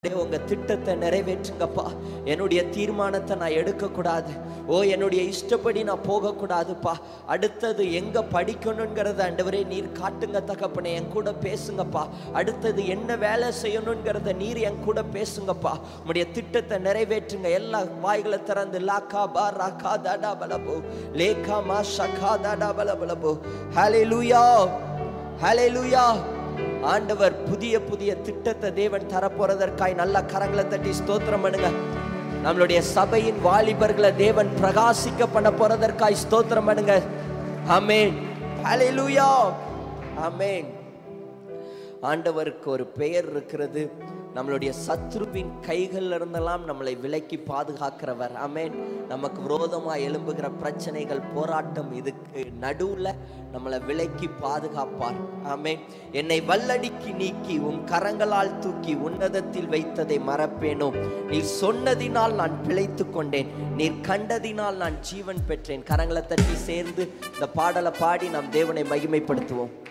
ஆண்டவரே, உங்க திட்டத்தை நிறைவேற்றுங்கப்பா என்னுடைய தீர்மானத்தை நான் எடுக்கக்கூடாது ஓ என்னுடைய இஷ்டப்படி நான் போகக்கூடாதுப்பா அடுத்தது எங்க படிக்கணுங்கிறத ஆண்டவரே நீர் காட்டுங்க தகப்பனே என் கூட பேசுங்கப்பா அடுத்தது என்ன வேலை செய்யணுங்கிறத நீர் என் கூட பேசுங்கப்பா உம்முடைய திட்டத்தை நிறைவேற்றுங்க எல்லா வாய்களை திறந்து லாக்கா பா ராக்கா தாடா பலபோ லேக்கா மா ஷக்கா தாடா பலபலபோ ஹலே லூயா ஹலே லூயா ஆண்டவர் புதிய புதிய திட்டத்தை தேவன் தரப்போறதற்காய் நல்ல கரங்களை தட்டி ஸ்தோத்திரம் பண்ணுங்க நம்மளுடைய சபையின் வாலிபர்களை தேவன் பிரகாசிக்க பண்ண போறதற்காய் ஸ்தோத்திரம் பண்ணுங்க ஆமென் ஹalleluya ஆமென் ஆண்டவருக்கு ஒரு பெயர் இருக்கிறது நம்மளுடைய சத்ருவின் கைகள்ல இருந்தெல்லாம் நம்மளை விலக்கி பாதுகாக்கிறவர் ஆமென் நமக்கு விரோதமா எழும்புகிற பிரச்சனைகள் போராட்டம் இதுக்கு நடுவுல நம்மளை விலக்கி பாதுகாப்பார் ஆமென் என்னை வல்லடிக்கு நீக்கி உன் கரங்களால் தூக்கி உன்னதத்தில் வைத்ததை மறப்பேனோ நீர் சொன்னதினால் நான் பிழைத்து கொண்டேன் நீர் கண்டதினால் நான் ஜீவன் பெற்றேன் கரங்களை தட்டி சேர்ந்து இந்த பாடலை பாடி நாம் தேவனை மகிமைப்படுத்துவோம்